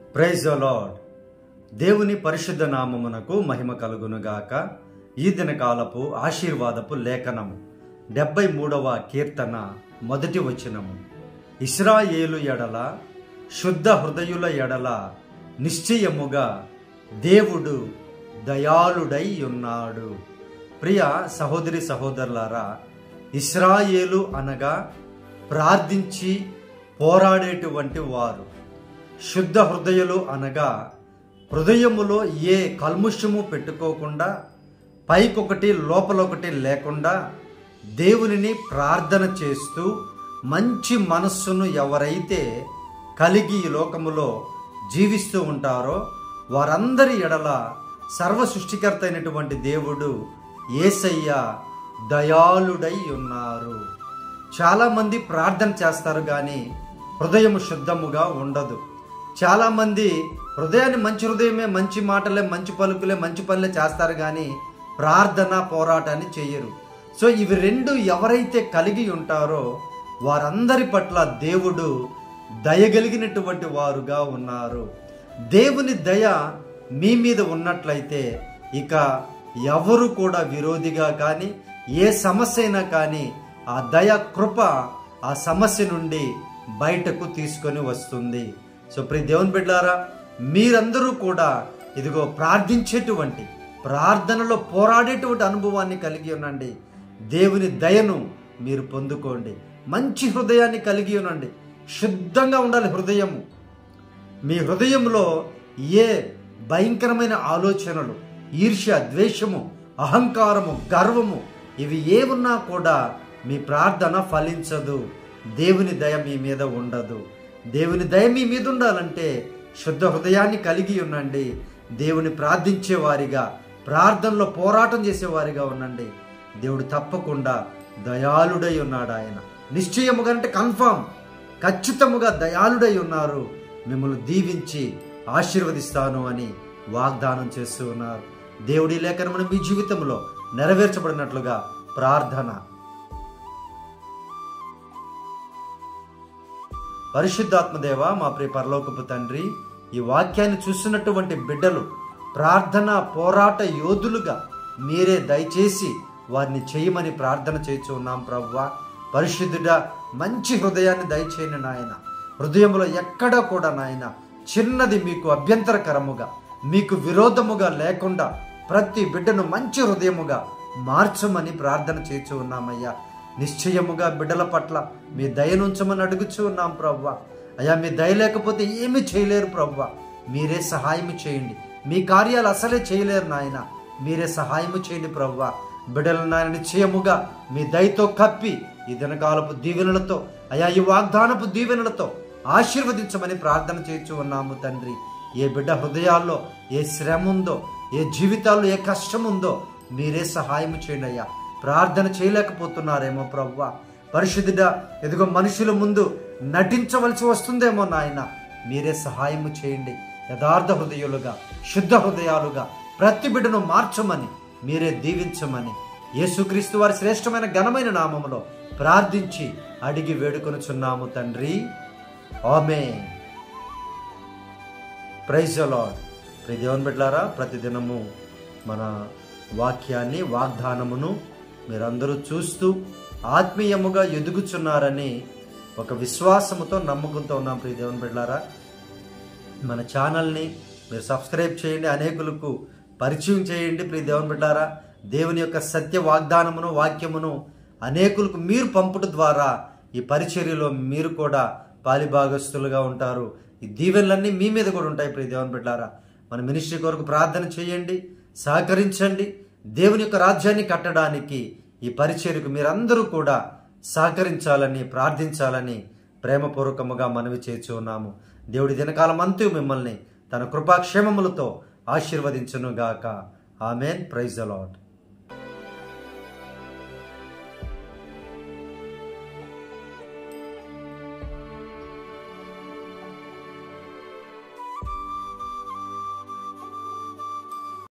praise the lord దేవుని పరిశుద్ధ నామమునకు మహిమ కలుగునుగాక ఈ దినకాలపు ఆశీర్వాదపు లేఖనము డెబ్బై మూడవ కీర్తన మొదటి వచనము ఇస్రాయేలు ఎడల శుద్ధ హృదయుల ఎడల నిశ్చయముగా దేవుడు దయాళుడై ఉన్నాడు ప్రియ సహోదరి సహోదరులారా ఇస్రాయేలు అనగా ప్రార్థించి పోరాడేటువంటి వారు శుద్ధ హృదయులు అనగా హృదయములో ఏ కల్ముషము పెట్టుకోకుండా పైకొకటి లోపలొకటి లేకుండా దేవునిని ప్రార్థన చేస్తూ మంచి మనస్సును ఎవరైతే కలిగి ఈ లోకములో జీవిస్తూ ఉంటారో వారందరి ఎడల సర్వ సృష్టికర్త అయినటువంటి దేవుడు ఏసయ్య దయాళుడై ఉన్నారు చాలామంది ప్రార్థన చేస్తారు కానీ హృదయం శుద్ధముగా ఉండదు చాలామంది హృదయాన్ని మంచి హృదయమే మంచి మాటలే మంచి పలుకులే మంచి పనులే చేస్తారు కానీ ప్రార్థన పోరాటాన్ని చెయ్యరు సో ఇవి రెండు ఎవరైతే కలిగి ఉంటారో వారందరి పట్ల దేవుడు దయగలిగినటువంటి వారుగా ఉన్నారు దేవుని దయ మీ మీద ఉన్నట్లయితే ఇక ఎవరు కూడా విరోధిగా కానీ ఏ సమస్య అయినా కానీ ఆ దయ కృప ఆ సమస్య నుండి బయటకు తీసుకొని వస్తుంది సో ప్రియ దేవుని బిడ్డారా మీరందరూ కూడా ఇదిగో ప్రార్థించేటువంటి ప్రార్థనలో పోరాడేటువంటి అనుభవాన్ని కలిగి ఉండండి దేవుని దయను మీరు పొందుకోండి మంచి హృదయాన్ని కలిగి ఉండండి శుద్ధంగా ఉండాలి హృదయము మీ హృదయంలో ఏ భయంకరమైన ఆలోచనలు ఈర్ష్య ద్వేషము అహంకారము గర్వము ఇవి ఏమున్నా కూడా మీ ప్రార్థన ఫలించదు దేవుని దయ మీ మీద ఉండదు దేవుని దయ మీ మీద ఉండాలంటే శుద్ధ హృదయాన్ని కలిగి ఉండండి దేవుని ప్రార్థించే వారిగా ప్రార్థనలో పోరాటం చేసేవారిగా ఉండండి దేవుడు తప్పకుండా దయాళుడై ఉన్నాడు ఆయన నిశ్చయముగా అంటే కన్ఫామ్ ఖచ్చితముగా దయాళుడై ఉన్నారు మిమ్మల్ని దీవించి ఆశీర్వదిస్తాను అని వాగ్దానం చేస్తూ ఉన్నారు దేవుడి లేఖనమును మీ జీవితంలో నెరవేర్చబడినట్లుగా ప్రార్థన పరిశుద్ధాత్మదేవ మా ప్రియ పరలోకపు తండ్రి ఈ వాక్యాన్ని చూస్తున్నటువంటి బిడ్డలు ప్రార్థన పోరాట యోధులుగా మీరే దయచేసి వారిని చేయమని ప్రార్థన చేస్తూ ఉన్నాం ప్రవ్వా పరిశుద్ధుడా మంచి హృదయాన్ని దయచేయండి నాయన హృదయంలో ఎక్కడా కూడా నాయన చిన్నది మీకు అభ్యంతరకరముగా మీకు విరోధముగా లేకుండా ప్రతి బిడ్డను మంచి హృదయముగా మార్చమని ప్రార్థన చేస్తూ ఉన్నామయ్యా నిశ్చయముగా బిడ్డల పట్ల మీ దయనుంచమని అడుగుచూ ఉన్నాం ప్రవ్వా అయ్యా మీ దయ లేకపోతే ఏమి చేయలేరు ప్రవ్వా మీరే సహాయం చేయండి మీ కార్యాలు అసలే చేయలేరు నాయన మీరే సహాయం చేయండి ప్రవ్వా బిడ్డల నాయన నిశ్చయముగా మీ దయతో కప్పి ఈ దినకాలపు దీవెనలతో అయా ఈ వాగ్దానపు దీవెనలతో ఆశీర్వదించమని ప్రార్థన చేస్తూ ఉన్నాము తండ్రి ఏ బిడ్డ హృదయాల్లో ఏ శ్రమ ఉందో ఏ జీవితాల్లో ఏ కష్టం ఉందో మీరే సహాయం చేయండి అయ్యా ప్రార్థన చేయలేకపోతున్నారేమో ప్రవ్వా పరిశుద్ధుడ ఎదుగో మనుషుల ముందు నటించవలసి వస్తుందేమో నాయన మీరే సహాయం చేయండి యథార్థ హృదయాలుగా శుద్ధ హృదయాలుగా ప్రతి బిడ్డను మార్చమని మీరే దీవించమని యేసుక్రీస్తు వారి శ్రేష్టమైన ఘనమైన నామములో ప్రార్థించి అడిగి వేడుకొనుచున్నాము తండ్రి ఆమె ప్రైజ్ లాడ్ ప్రియ దేవుని బిడ్డలారా ప్రతిదినము మన వాక్యాన్ని వాగ్దానమును మీరందరూ చూస్తూ ఆత్మీయముగా ఎదుగుచున్నారని ఒక విశ్వాసముతో నమ్మకంతో ఉన్నాం ప్రియ దేవుని బిడ్డలారా మన ఛానల్ని మీరు సబ్స్క్రైబ్ చేయండి అనేకులకు పరిచయం చేయండి ప్రియ దేవుని బిడ్డారా దేవుని యొక్క సత్య వాగ్దానమును వాక్యమును అనేకులకు మీరు పంపుట ద్వారా ఈ పరిచర్యలో మీరు కూడా పాలిభాగస్తులుగా ఉంటారు ఈ దీవెనలన్నీ మీ మీద కూడా ఉంటాయి ప్రియ దేవుని బిడ్డారా మన మినిస్ట్రీ కొరకు ప్రార్థన చేయండి సహకరించండి దేవుని యొక్క రాజ్యాన్ని కట్టడానికి ఈ పరిచర్యకు మీరందరూ కూడా సహకరించాలని ప్రార్థించాలని ప్రేమపూర్వకముగా మనవి చేర్చి ఉన్నాము దేవుడి దినకాలం అంతూ మిమ్మల్ని తన కృపాక్షేమములతో ఆశీర్వదించునుగాక ఆమెన్ ప్రైజ్ అలాట్